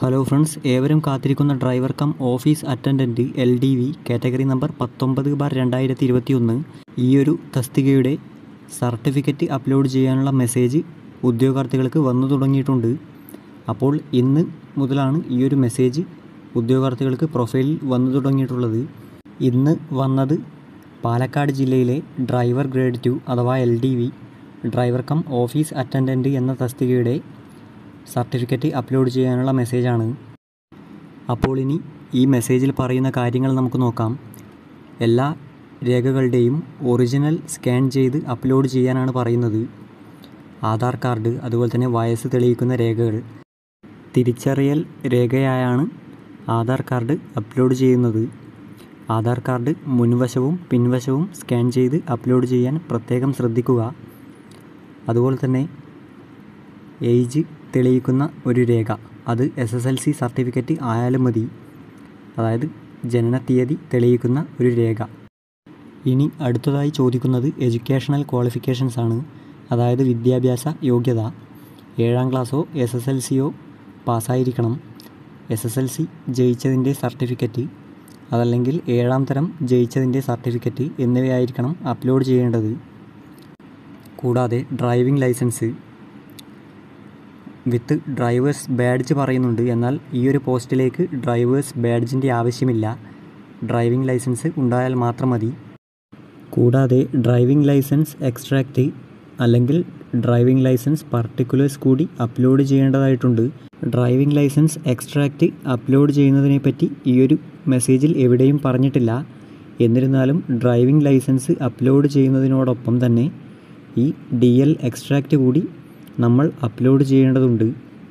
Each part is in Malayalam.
ഹലോ ഫ്രണ്ട്സ് ഏവരും കാത്തിരിക്കുന്ന driver cum office attendant L D V category number പത്തൊമ്പത് ബാർ രണ്ടായിരത്തി ഇരുപത്തി ഒന്ന് ഈയൊരു തസ്തികയുടെ സർട്ടിഫിക്കറ്റ് അപ്ലോഡ് ചെയ്യാനുള്ള മെസ്സേജ് ഉദ്യോഗാർത്ഥികൾക്ക് വന്നു തുടങ്ങിയിട്ടുണ്ട് അപ്പോൾ ഇന്ന് മുതലാണ് ഈ ഒരു മെസ്സേജ് ഉദ്യോഗാർത്ഥികൾക്ക് പ്രൊഫൈലിൽ വന്നു തുടങ്ങിയിട്ടുള്ളത് ഇന്ന് വന്നത് പാലക്കാട് ജില്ലയിലെ ഡ്രൈവർ ഗ്രേഡ് ടു അഥവാ L D V driver cum office attendant എന്ന തസ്തികയുടെ സർട്ടിഫിക്കറ്റ് അപ്ലോഡ് ചെയ്യാനുള്ള മെസ്സേജാണ് അപ്പോൾ ഇനി ഈ മെസ്സേജിൽ പറയുന്ന കാര്യങ്ങൾ നമുക്ക് നോക്കാം എല്ലാ രേഖകളുടെയും ഒറിജിനൽ സ്കാൻ ചെയ്ത് അപ്ലോഡ് ചെയ്യാനാണ് പറയുന്നത് ആധാർ കാർഡ് അതുപോലെ തന്നെ വയസ്സ് തെളിയിക്കുന്ന രേഖകൾ തിരിച്ചറിയൽ രേഖയായാണ് ആധാർ കാർഡ് അപ്ലോഡ് ചെയ്യുന്നത് ആധാർ കാർഡ് മുൻവശവും പിൻവശവും സ്കാൻ ചെയ്ത് അപ്ലോഡ് ചെയ്യാൻ പ്രത്യേകം ശ്രദ്ധിക്കുക അതുപോലെ തന്നെ ഏജ് തെളിയിക്കുന്ന ഒരു രേഖ അത് S S L C certificate ആയാലും മതി അതായത് ജനന തീയതി തെളിയിക്കുന്ന ഒരു രേഖ ഇനി അടുത്തതായി ചോദിക്കുന്നത് എഡ്യൂക്കേഷണൽ ക്വാളിഫിക്കേഷൻസ് ആണ് അതായത് വിദ്യാഭ്യാസ യോഗ്യത ഏഴാം ക്ലാസ്സോ എസ് എസ് എൽ സിയോ പാസ്സായിരിക്കണം എസ് എസ് എൽ സി ജയിച്ചതിൻ്റെ സർട്ടിഫിക്കറ്റ് അതല്ലെങ്കിൽ ഏഴാം തരം ജയിച്ചതിൻ്റെ സർട്ടിഫിക്കറ്റ് എന്നിവയായിരിക്കണം അപ്ലോഡ് ചെയ്യേണ്ടത് കൂടാതെ driving licence with drivers badge പറയുന്നുണ്ട് എന്നാൽ ഈ ഒരു പോസ്റ്റിലേക്ക് ഡ്രൈവേഴ്സ് ബാഡ്ജിൻ്റെ ആവശ്യമില്ല ഡ്രൈവിംഗ് ലൈസൻസ് ഉണ്ടായാൽ മാത്രം മതി കൂടാതെ ഡ്രൈവിംഗ് ലൈസൻസ് എക്സ്ട്രാക്റ്റ് അല്ലെങ്കിൽ ഡ്രൈവിംഗ് ലൈസൻസ് പർട്ടിക്കുലേഴ്സ് കൂടി അപ്ലോഡ് ചെയ്യേണ്ടതായിട്ടുണ്ട് ഡ്രൈവിംഗ് ലൈസൻസ് എക്സ്ട്രാക്റ്റ് അപ്ലോഡ് ചെയ്യുന്നതിനെ പറ്റി ഈ ഒരു മെസ്സേജിൽ എവിടെയും പറഞ്ഞിട്ടില്ല എന്നിരുന്നാലും ഡ്രൈവിംഗ് ലൈസൻസ് അപ്ലോഡ് ചെയ്യുന്നതിനോടൊപ്പം തന്നെ ഈ ഡി എൽ എക്സ്ട്രാക്റ്റ് കൂടി നമ്മൾ അപ്ലോഡ് ചെയ്യേണ്ടതുണ്ട്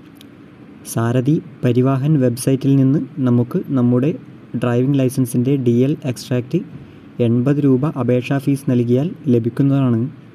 സാരഥി പരിവാഹൻ വെബ്സൈറ്റിൽ നിന്ന് നമുക്ക് നമ്മുടെ ഡ്രൈവിംഗ് ലൈസൻസിൻ്റെ ഡി എൽ എക്സ്ട്രാക്റ്റ് എൺപത് രൂപ അപേക്ഷാ ഫീസ് നൽകിയാൽ ലഭിക്കുന്നതാണ്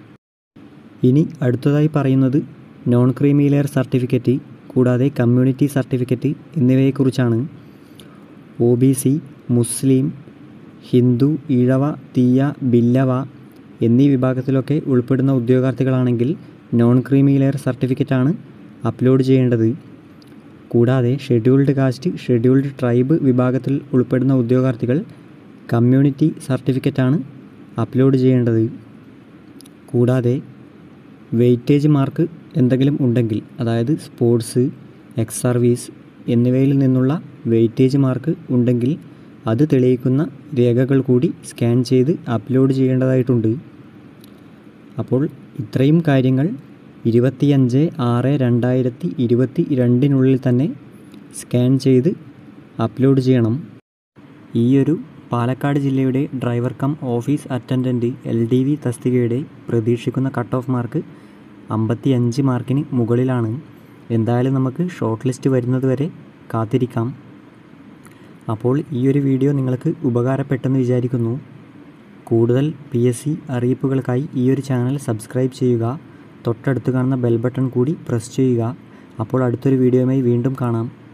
ഇനി അടുത്തതായി പറയുന്നത് നോൺ ക്രീമി ലെയർ സർട്ടിഫിക്കറ്റ് കൂടാതെ കമ്മ്യൂണിറ്റി സർട്ടിഫിക്കറ്റ് എന്നിവയെക്കുറിച്ചാണ് O B C Muslim Hindu Ezhava Thiyya Billava എന്നീ വിഭാഗത്തിലൊക്കെ ഉൾപ്പെടുന്ന ഉദ്യോഗാർത്ഥികളാണെങ്കിൽ നോൺ ക്രീമി ലെയർ സർട്ടിഫിക്കറ്റാണ് അപ്ലോഡ് ചെയ്യേണ്ടത് കൂടാതെ ഷെഡ്യൂൾഡ് കാസ്റ്റ് ഷെഡ്യൂൾഡ് ട്രൈബ് വിഭാഗത്തിൽ ഉൾപ്പെടുന്ന ഉദ്യോഗാർത്ഥികൾ കമ്മ്യൂണിറ്റി സർട്ടിഫിക്കറ്റാണ് അപ്ലോഡ് ചെയ്യേണ്ടത് കൂടാതെ വെയിറ്റേജ് മാർക്ക് എന്തെങ്കിലും ഉണ്ടെങ്കിൽ അതായത് സ്പോർട്സ് എക്സ് സർവീസ് എന്നിവയിൽ നിന്നുള്ള വെയിറ്റേജ് മാർക്ക് ഉണ്ടെങ്കിൽ അത് തെളിയിക്കുന്ന രേഖകൾ കൂടി സ്കാൻ ചെയ്ത് അപ്ലോഡ് ചെയ്യേണ്ടതായിട്ടുണ്ട് അപ്പോൾ ഇത്രയും കാര്യങ്ങൾ ഇരുപത്തിയഞ്ച് ആറ് രണ്ടായിരത്തി ഇരുപത്തി രണ്ടിനുള്ളിൽ തന്നെ സ്കാൻ ചെയ്ത് അപ്ലോഡ് ചെയ്യണം ഈ ഒരു പാലക്കാട് ജില്ലയുടെ driver cum office attendant L D V തസ്തികയുടെ പ്രതീക്ഷിക്കുന്ന കട്ട് ഓഫ് മാർക്ക് അമ്പത്തി അഞ്ച് മാർക്കിന് മുകളിലാണ് എന്തായാലും നമുക്ക് ഷോർട്ട് ലിസ്റ്റ് വരുന്നത് വരെ കാത്തിരിക്കാം അപ്പോൾ ഈ ഒരു വീഡിയോ നിങ്ങൾക്ക് ഉപകാരപ്പെട്ടെന്ന് വിചാരിക്കുന്നു കൂടുതൽ പി എസ് സി അറിയിപ്പുകൾക്കായി ഈ ഒരു ചാനൽ സബ്സ്ക്രൈബ് ചെയ്യുക തൊട്ടടുത്ത് കാണുന്ന ബെൽ ബട്ടൺ കൂടി പ്രസ് ചെയ്യുക അപ്പോൾ അടുത്തൊരു വീഡിയോയുമായി വീണ്ടും കാണാം